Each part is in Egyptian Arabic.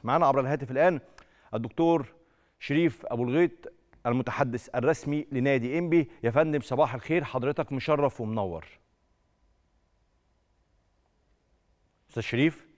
معنا عبر الهاتف الان الدكتور شريف ابو الغيط المتحدث الرسمي لنادي انبي يا فندم صباح الخير حضرتك مشرف ومنور استاذ شريف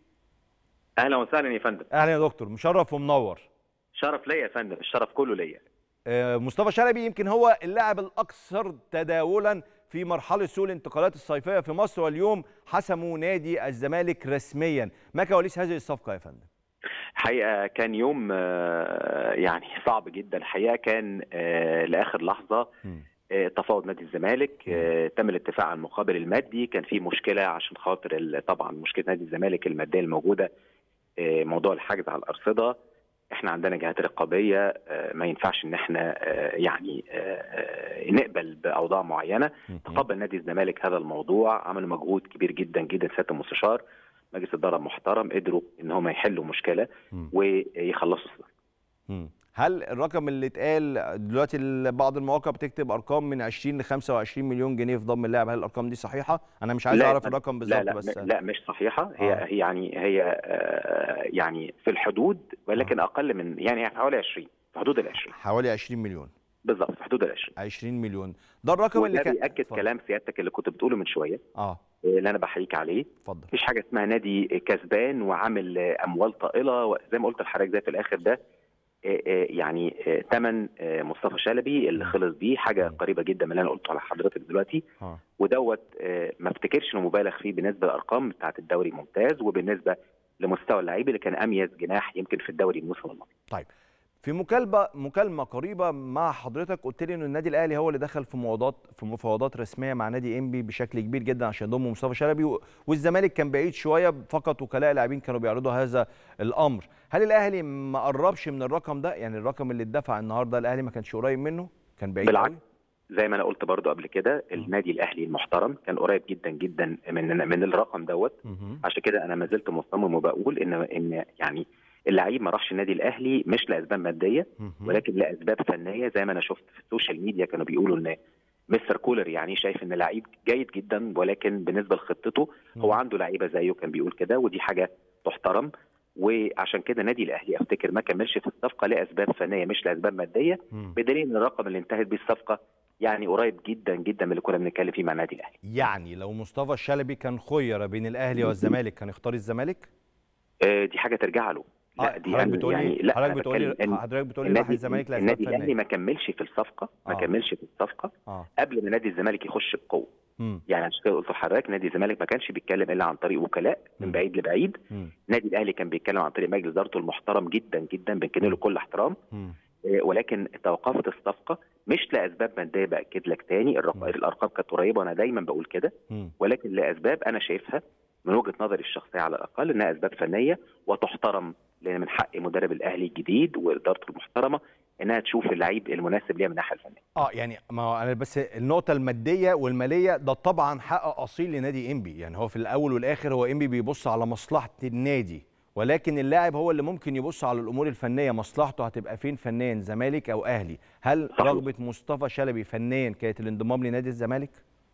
اهلا وسهلا يا فندم اهلا يا دكتور مشرف ومنور شرف ليا يا فندم الشرف كله ليا آه، مصطفى شلبي يمكن هو اللاعب الاكثر تداولا في مرحله سوق الانتقالات الصيفيه في مصر واليوم حسموا نادي الزمالك رسميا ما كواليس هذه الصفقه يا فندم حقيقه كان يوم آه، يعني صعب جدا الحقيقه كان آه، لاخر لحظه مم. آه، تفاوض نادي الزمالك آه، تم الاتفاق على المقابل المادي كان في مشكله عشان خاطر ال- طبعا مشكله نادي الزمالك الماديه الموجوده آه، موضوع الحجز على الارصده احنا عندنا جهات رقابيه آه، ما ينفعش ان احنا آه، يعني آه، آه، نقبل باوضاع معينه مم. تقبل نادي الزمالك هذا الموضوع عملوا مجهود كبير جدا جدا سياده المستشار مجلس اداره محترم قدروا ان هم يحلوا مشكله مم. ويخلصوا الصف. مم. هل الرقم اللي اتقال دلوقتي ال- بعض المواقع بتكتب ارقام من 20 ل 25 مليون جنيه في ضم اللاعب هل الارقام دي صحيحه انا مش عايز لا، اعرف لا، الرقم لا بالظبط لا بس لا مش صحيحه هي آه. هي يعني هي آه، يعني في الحدود ولكن اقل من يعني حوالي 20 في حدود ال 20 حوالي 20 مليون بالظبط في حدود ال 20 20 مليون ده الرقم اللي وده كان بياكد اتفضل. كلام سيادتك اللي كنت بتقوله من شويه اه آه، اللي انا بحييك عليه اتفضل مفيش حاجه اسمها نادي كسبان وعامل آه، اموال طائله زي ما قلت لحضرتك ده في الاخر ده آه، آه، يعني ثمن مصطفى شلبي اللي مم. خلص بيه حاجه مم. قريبه جدا من اللي انا قلته على حضرتك دلوقتي اه ودوت آه، ما افتكرش انه مبالغ فيه بالنسبه للارقام بتاعه الدوري ممتاز وبالنسبه لمستوى اللعيب اللي كان اميز جناح يمكن في الدوري الموسم الماضي في مكالمه مكالمه قريبه مع حضرتك قلت لي ان النادي الاهلي هو اللي دخل في مفاوضات في مفاوضات رسميه مع نادي انبي بشكل كبير جدا عشان يضم مصطفى شلبي و- والزمالك كان بعيد شويه فقط وكلاء لاعبين كانوا بيعرضوا هذا الامر هل الاهلي ما قربش من الرقم ده يعني الرقم اللي اتدفع النهارده الاهلي ما كانش قريب منه كان بعيد بالعكس. قوي زي ما انا قلت برضو قبل كده النادي الاهلي المحترم كان قريب جدا جدا من من الرقم دوت مهم. عشان كده انا ما زلت مصمم وبقول ان ان يعني اللعيب ما راحش النادي الاهلي مش لاسباب ماديه مهم. ولكن لاسباب فنيه زي ما انا شفت في السوشيال ميديا كانوا بيقولوا ان مستر كولر يعني شايف ان لعيب جيد جدا ولكن بالنسبه لخطته هو عنده لعيبه زيه كان بيقول كده ودي حاجه تحترم وعشان كده النادي الاهلي افتكر ما كملش في الصفقه لاسباب فنيه مش لاسباب ماديه مم. بدليل ان الرقم اللي انتهت بيه الصفقه يعني قريب جدا جدا من اللي كنا بنتكلم فيه مع النادي الاهلي يعني لو مصطفى الشلبي كان خير بين الاهلي والزمالك كان يختار الزمالك آه، دي حاجه ترجع له آه، لا دي حضرتك يعني بتقولي يعني لا حضرتك أنا بتقولي بتكلم إن حضرتك بتقولي راح النادي الزمالك لاسباب النادي الاهلي فنيه ما كملش في الصفقه ما آه. كملش في الصفقه اه قبل ما نادي الزمالك يخش بقوه مم. يعني عشان كده قلت لحضرتك نادي الزمالك ما كانش بيتكلم الا عن طريق وكلاء مم. من بعيد لبعيد مم. النادي الاهلي كان بيتكلم عن طريق مجلس ادارته المحترم جدا جدا بنكن له كل احترام مم. آه، ولكن توقفت الصفقه مش لاسباب ماديه باكد لك تاني الرق- مم. الارقام كانت قريبه وانا دايما بقول كده مم. ولكن لاسباب انا شايفها من وجهه نظري الشخصيه على الاقل انها اسباب فنيه وتحترم لان من حق مدرب الاهلي الجديد وادارته المحترمه انها تشوف اللعيب المناسب ليها من الناحيه الفنيه. اه يعني ما هو انا بس النقطه الماديه والماليه ده طبعا حق اصيل لنادي انبي يعني هو في الاول والاخر هو انبي بيبص على مصلحه النادي ولكن اللاعب هو اللي ممكن يبص على الامور الفنيه مصلحته هتبقى فين فنيا زمالك او اهلي هل صحيح. رغبه مصطفى شلبي فنيا كانت الانضمام لنادي الزمالك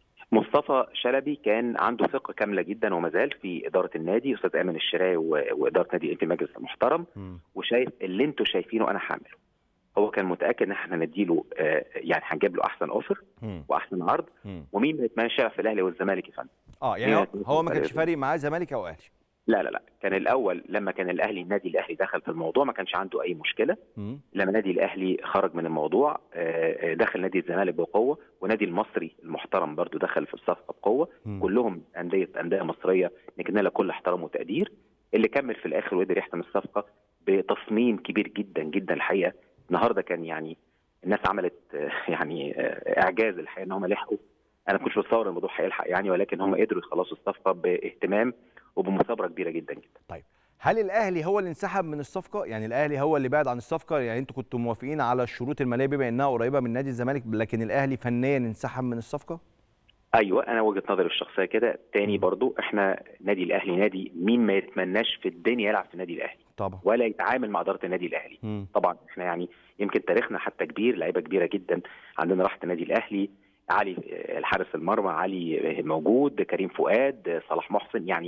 مصطفى شلبي كان عنده ثقه كامله جدا وما زال في اداره النادي استاذ ايمن الشراي و- واداره نادي الانتي مجلس المحترم مم. وشايف اللي انتوا شايفينه انا هعمله. هو كان متاكد ان احنا هنديله آه، يعني هنجيب له احسن اوفر مم. واحسن عرض مم. ومين ما يتمناش يلعب في الاهلي والزمالك يا فندم. اه يعني هو, مين هو ما كانش يتمنى- فارق معاه زمالك او اهلي لا لا لا كان الاول لما كان الاهلي النادي الاهلي دخل في الموضوع ما كانش عنده اي مشكله مم. لما نادي الاهلي خرج من الموضوع آه، آه، دخل نادي الزمالك بقوه ونادي المصري المحترم برضو دخل في الصفقه بقوه مم. كلهم انديه انديه مصريه نكن لها كل احترام وتقدير اللي كمل في الاخر وقدر يحسم الصفقه بتصميم كبير جدا جدا الحقيقه النهارده كان يعني الناس عملت آه، يعني آه، اعجاز الحقيقه ان هم لحقوا انا ما كنتش متصور الموضوع هيلحق يعني ولكن هم قدروا يخلصوا الصفقه باهتمام وبمثابره كبيره جدا جدا هل الاهلي هو اللي انسحب من الصفقه يعني الاهلي هو اللي بعد عن الصفقه يعني انتوا كنتوا موافقين على الشروط الماليه بما انها قريبه من نادي الزمالك لكن الاهلي فنيا انسحب من الصفقه ايوه انا وجهه نظري الشخصيه كده تاني مم. برضو احنا نادي الاهلي نادي مين ما يتمناش في الدنيا يلعب في النادي الاهلي طبعا ولا يتعامل مع اداره النادي الاهلي مم. طبعا احنا يعني يمكن تاريخنا حتى كبير لعيبه كبيره جدا عندنا راحه النادي الاهلي علي آه، الحارس المرمى علي آه، موجود كريم فؤاد آه، صلاح محسن يعني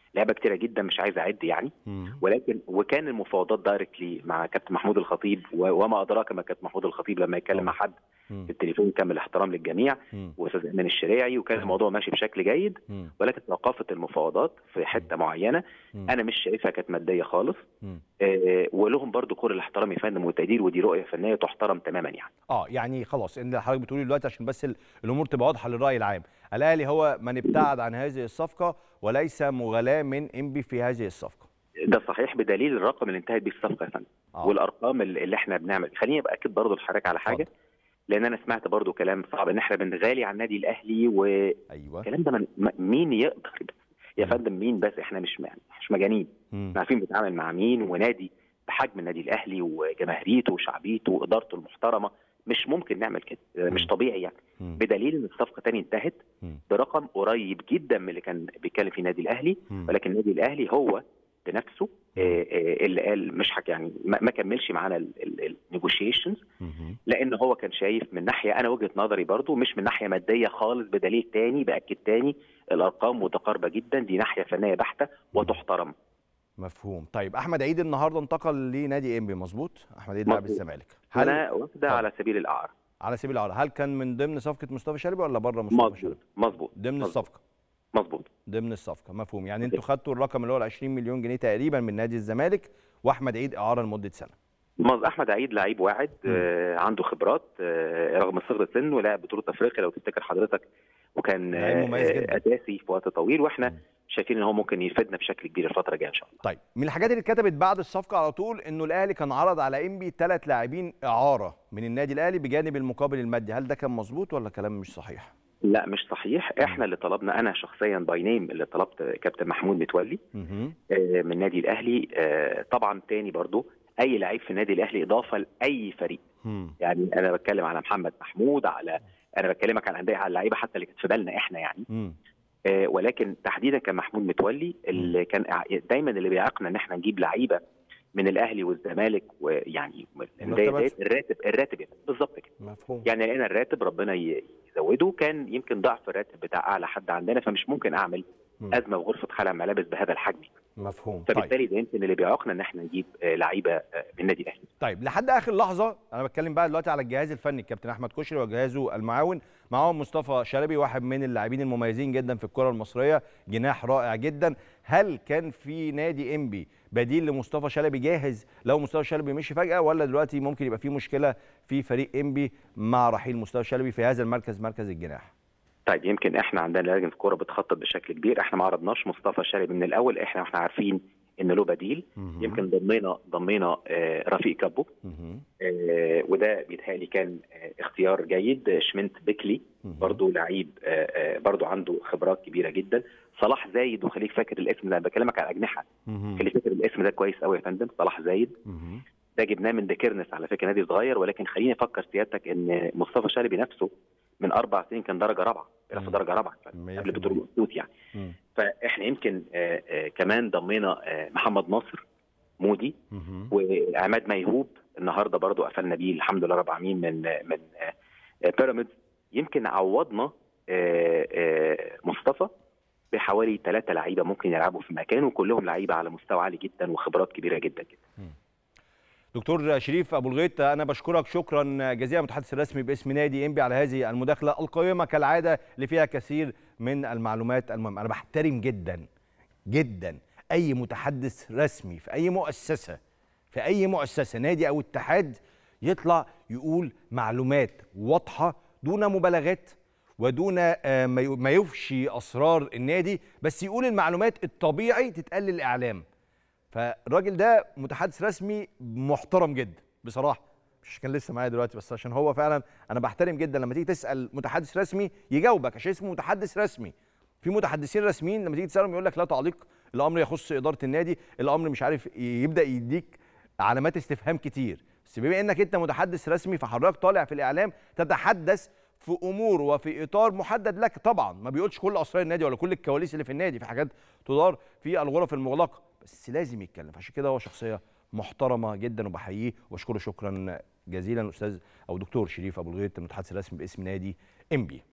لعيبه كتيره جدا مش عايز اعد يعني مم. ولكن وكان المفاوضات دايركتلي مع كابتن محمود الخطيب و- وما ادراك ما كابتن محمود الخطيب لما يتكلم مع حد مم. في التليفون كامل الاحترام للجميع مم. واستاذ ايمن الشريعي وكان الموضوع ماشي بشكل جيد مم. ولكن توقفت المفاوضات في حته معينه مم. انا مش شايفها كانت ماديه خالص مم. آه، ولهم برضو كل الاحترام يا فندم والتقدير ودي رؤيه فنيه تحترم تماما يعني اه يعني خلاص ان حضرتك بتقولي دلوقتي عشان بس ال- الامور تبقى واضحه للراي العام الاهلي هو من ابتعد عن هذه الصفقه وليس مغالاه من انبي في هذه الصفقه ده صحيح بدليل الرقم اللي انتهت بيه الصفقه يا فندم آه. والارقام اللي اللي احنا بنعمل خليني ابقى اكد برضو لحضرتك على حاجه اتفضل. لان انا سمعت برضو كلام صعب ان احنا بنغالي على النادي الاهلي والكلام ايوه ده من م- مين يقدر بس يا مم. فندم مين بس احنا مش يعني مش مجانين مم. احنا عارفين بنتعامل مع مين ونادي بحجم النادي الاهلي وجماهيريته وشعبيته وادارته المحترمه مش ممكن نعمل كده ده مش مم. طبيعي يعني مم. بدليل ان الصفقه تاني انتهت مم. برقم قريب جدا من اللي كان بيتكلم فيه النادي الاهلي مم. ولكن النادي الاهلي هو بنفسه آه، آه، اللي قال مش حك يعني ما ما كملش معانا النيجوشيشنز مم. لان هو كان شايف من ناحيه انا وجهه نظري برضو مش من ناحيه ماديه خالص بدليل تاني باكد تاني الارقام متقاربه جدا دي ناحيه فنيه بحته وتحترم مفهوم طيب احمد عيد النهارده انتقل لنادي انبي مظبوط احمد عيد لاعب مظبوط. الزمالك هل هنا واخده اتفضل. على سبيل الاعاره على سبيل العرض هل كان من ضمن صفقه مصطفى شلبي ولا بره مصطفى مظبوط شلبي مظبوط ضمن مظبوط. الصفقه مظبوط ضمن الصفقه مفهوم يعني انتوا خدتوا الرقم اللي هو ال 20 مليون جنيه تقريبا من نادي الزمالك واحمد عيد اعاره لمده سنه مظ- احمد عيد لعيب واعد مم. آه عنده خبرات آه رغم صغر سنه ولعب بطوله افريقيا لو تفتكر حضرتك وكان لعيب مميز جدا. اساسي في وقت طويل واحنا مم. شايفين ان هو ممكن يفيدنا بشكل كبير الفتره الجايه ان شاء الله طيب من الحاجات اللي اتكتبت بعد الصفقه على طول انه الاهلي كان عرض على انبي ثلاث لاعبين اعاره من النادي الاهلي بجانب المقابل المادي هل ده كان مظبوط ولا كلام مش صحيح لا مش صحيح احنا اللي طلبنا انا شخصيا باي نيم اللي طلبت كابتن محمود متولي مهم. آه، من النادي الاهلي آه، طبعا تاني برضو اي لعيب في النادي الاهلي اضافه لاي فريق مم. يعني انا بتكلم على محمد محمود على انا بكلمك على الانديه على اللعيبه حتى اللي كانت في بالنا احنا يعني مم. آه، ولكن تحديدا كان محمود متولي اللي كان أع- دايما اللي بيعيقنا ان احنا نجيب لعيبه من الاهلي والزمالك ويعني الانديه مرتبات. ديت الراتب الراتب يعني بالظبط كده مفهوم يعني لقينا الراتب ربنا ي- يزوده كان يمكن ضعف الراتب بتاع اعلى حد عندنا فمش ممكن اعمل مم. ازمه وغرفه خلع ملابس بهذا الحجم مفهوم طيب فبالتالي ده يمكن اللي بيعوقنا ان احنا نجيب آه، لعيبه آه، من النادي الاهلي طيب لحد اخر لحظه انا بتكلم بقى دلوقتي على الجهاز الفني الكابتن احمد كشري وجهازه المعاون معاهم مصطفى شلبي واحد من اللاعبين المميزين جدا في الكره المصريه جناح رائع جدا هل كان في نادي انبي بديل لمصطفى شلبي جاهز لو مصطفى شلبي مشي فجاه ولا دلوقتي ممكن يبقى في مشكله في فريق انبي مع رحيل مصطفى شلبي في هذا المركز مركز الجناح طيب يمكن احنا عندنا لجنه الكوره بتخطط بشكل كبير احنا ما عرضناش مصطفى شلبي من الاول احنا واحنا عارفين ان له بديل مهم. يمكن ضمينا ضمينا آه، رفيق كابو مهم. آه، وده بيتهيألي كان آه، اختيار جيد آه، شمنت بيكلي مهم. برضو لعيب آه، آه، برضو عنده خبرات كبيره جدا صلاح زايد وخليك فاكر الاسم ده أنا بكلمك على الاجنحه مهم. خليك فاكر الاسم ده كويس قوي يا فندم صلاح زايد مهم. ده جبناه من ديكيرنس على فكره نادي صغير ولكن خليني افكر سيادتك ان مصطفى شلبي نفسه من اربع سنين كان درجه رابعه كان في مم. درجه رابعه مية قبل في بترول المية. الاسيوط يعني مم. فاحنا يمكن آه، آه، كمان ضمينا آه، محمد ناصر مودي مهم. وعماد ميهوب النهارده برضو قفلنا بيه الحمد لله رب العالمين من من آه، بيراميدز يمكن عوضنا آه، آه، مصطفى بحوالي ثلاثة لعيبه ممكن يلعبوا في مكانه وكلهم لعيبه على مستوى عالي جدا وخبرات كبيره جدا جدا دكتور شريف ابو الغيط انا بشكرك شكرا جزيلا المتحدث الرسمي باسم نادي انبي على هذه المداخله القيمه كالعاده اللي فيها كثير من المعلومات المهمه انا بحترم جدا جدا اي متحدث رسمي في اي مؤسسه في اي مؤسسه نادي او اتحاد يطلع يقول معلومات واضحه دون مبالغات ودون آه، ما ي- ما يفشي اسرار النادي بس يقول المعلومات الطبيعي تتقال للاعلام فالراجل ده متحدث رسمي محترم جدا بصراحه مش كان لسه معايا دلوقتي بس عشان هو فعلا انا بحترم جدا لما تيجي تسال متحدث رسمي يجاوبك عشان اسمه متحدث رسمي في متحدثين رسميين لما تيجي تسالهم يقول لك لا تعليق الامر يخص اداره النادي الامر مش عارف يبدا يديك علامات استفهام كتير بس بما انك انت متحدث رسمي فحضرتك طالع في الاعلام تتحدث في امور وفي اطار محدد لك طبعا ما بيقولش كل اسرار النادي ولا كل الكواليس اللي في النادي في حاجات تدار في الغرف المغلقه بس لازم يتكلم عشان كده هو شخصيه محترمه جدا وبحييه وبشكره شكرا جزيلا استاذ او دكتور شريف ابو الغيط المتحدث الرسمي باسم نادي انبي